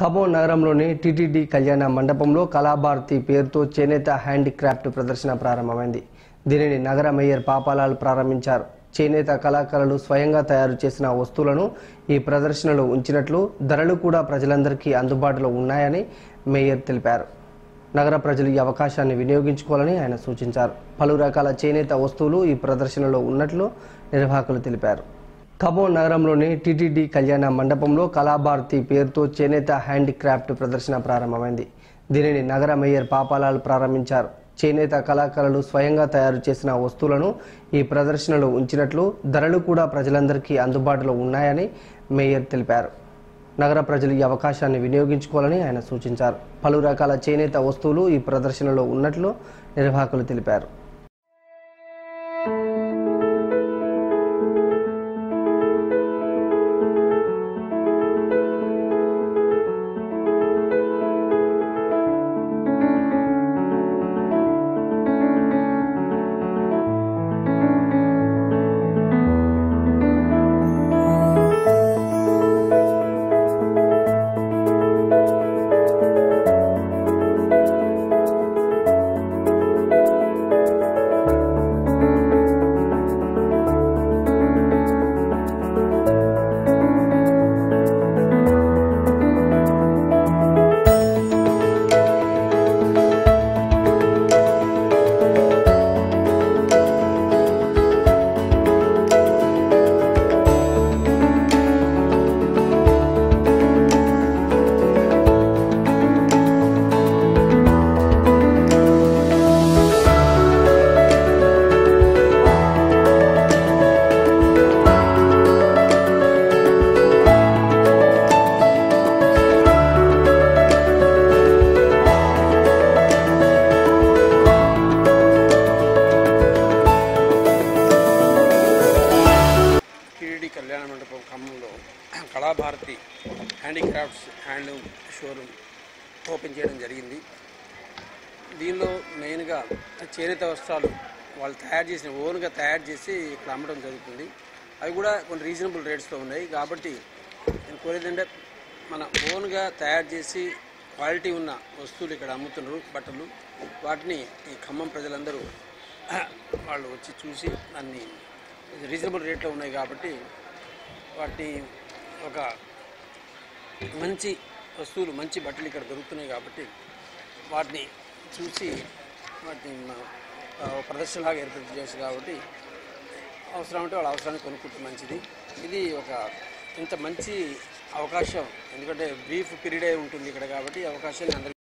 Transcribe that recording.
ఖమ్మం నగరంలోని టీటీడీ కళ్యాణ మండపంలో కళాభారతి పేరుతో చేనేత హ్యాండీక్రాఫ్ట్ ప్రదర్శన ప్రారంభమైంది దీనిని నగర మేయర్ పాపాలాల్ ప్రారంభించారు చేనేత కళాకారులు స్వయంగా తయారు చేసిన వస్తువులను ఈ ప్రదర్శనలో ఉంచినట్లు ధరలు కూడా ప్రజలందరికీ అందుబాటులో ఉన్నాయని మేయర్ తెలిపారు నగర ప్రజలు ఈ అవకాశాన్ని వినియోగించుకోవాలని ఆయన సూచించారు పలు రకాల చేనేత వస్తువులు ఈ ప్రదర్శనలో ఉన్నట్లు నిర్వాహకులు తెలిపారు ఖమ్మం నగరంలోని టీటీడీ కళ్యాణ మండపంలో కళాభారతి పేరుతో చేనేత హ్యాండీక్రాఫ్ట్ ప్రదర్శన ప్రారంభమైంది దీనిని నగర మేయర్ పాపాలాల్ ప్రారంభించారు చేనేత కళాకారులు స్వయంగా తయారు చేసిన వస్తువులను ఈ ప్రదర్శనలో ఉంచినట్లు ధరలు కూడా ప్రజలందరికీ అందుబాటులో ఉన్నాయని మేయర్ తెలిపారు నగర ప్రజలు ఈ అవకాశాన్ని వినియోగించుకోవాలని ఆయన సూచించారు పలు రకాల చేనేత వస్తువులు ఈ ప్రదర్శనలో ఉన్నట్లు నిర్వాహకులు తెలిపారు టీడీ కళ్యాణ మండపం ఖమ్మంలో Kalabharati handicrafts handloom showroom open చేయడం జరిగింది దీనిలో మెయిన్గా చేనేత వస్త్రాలు వాళ్ళు తయారు చేసిన ఓన్గా తయారు చేసి ఇక్కడ అమ్మడం జరుగుతుంది అవి కూడా కొన్ని రీజనబుల్ రేట్స్తో ఉన్నాయి కాబట్టి నేను కోరేది ఏంటంటే మన ఓన్గా తయారు చేసి క్వాలిటీ ఉన్న వస్తువులు ఇక్కడ అమ్ముతున్నారు బట్టలు వాటిని ఈ ఖమ్మం ప్రజలందరూ వాళ్ళు వచ్చి చూసి దాన్ని రీజనబుల్ రేట్లో ఉన్నాయి కాబట్టి వాటిని ఒక మంచి వస్తువులు మంచి బట్టలు ఇక్కడ దొరుకుతున్నాయి కాబట్టి వాటిని చూసి వాటిని మ- ఆ, ఒక ప్రదర్శనలాగా ఏర్పాటు చేసి కాబట్టి అవసరం అంటే వాళ్ళ అవసరాన్ని కొనుక్కుంటే మంచిది ఇది ఒక ఇంత మంచి అవకాశం ఎందుకంటే బ్రీఫ్ పీరియడే ఉంటుంది ఇక్కడ కాబట్టి ఈ అవకాశాన్ని అందరికీ